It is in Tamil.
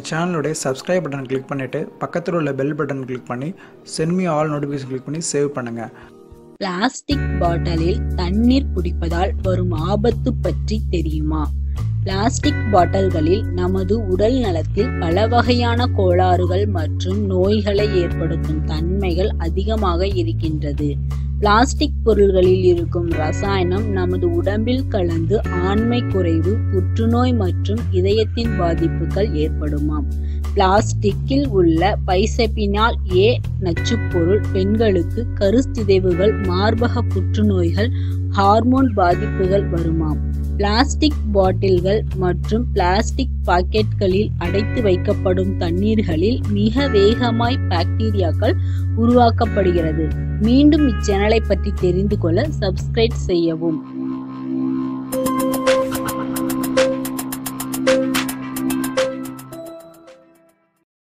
எங்கள் சேனலுடைய சப்ஸ்கிரைப் பட்டன் கிளிக் பண்ணிவிட்டு பக்கத்தில் உள்ள பெல் பட்டன் கிளிக் பண்ணி சென்மி ஆல் நோட்டிஃபிகேஷன் கிளிக் பண்ணி சேவ் பண்ணுங்கள் பிளாஸ்டிக் பாட்டிலில் தண்ணீர் குடிப்பதால் வரும் ஆபத்து பற்றி தெரியுமா பிளாஸ்டிக் பாட்டில்களில் நமது உடல் நலத்தில் பல வகையான கோளாறுகள் மற்றும் நோய்களை ஏற்படுத்தும் தன்மைகள் அதிகமாக இருக்கின்றது பிளாஸ்டிக் பொருள்களில் இருக்கும் ரசாயனம் நமது உடம்பில் கலந்து ஆண்மை குறைவு புற்றுநோய் மற்றும் இதயத்தின் பாதிப்புகள் ஏற்படுமாம் பிளாஸ்டிக்கில் உள்ள பைசெபினால் ஏ நச்சுப்பொருள் பெண்களுக்கு கருச்சிதைவுகள் மார்பக புற்றுநோய்கள் ஹார்மோன் பாதிப்புகள் வருமாம் பிளாஸ்டிக் பாட்டில்கள் மற்றும் பிளாஸ்டிக் பாக்கெட்களில் அடைத்து வைக்கப்படும் தண்ணீர்களில் மிக வேகமாய் பாக்டீரியாக்கள் உருவாக்கப்படுகிறது மீண்டும் இச்சேனலை பற்றி தெரிந்து கொள்ள சப்ஸ்கிரைப் செய்யவும்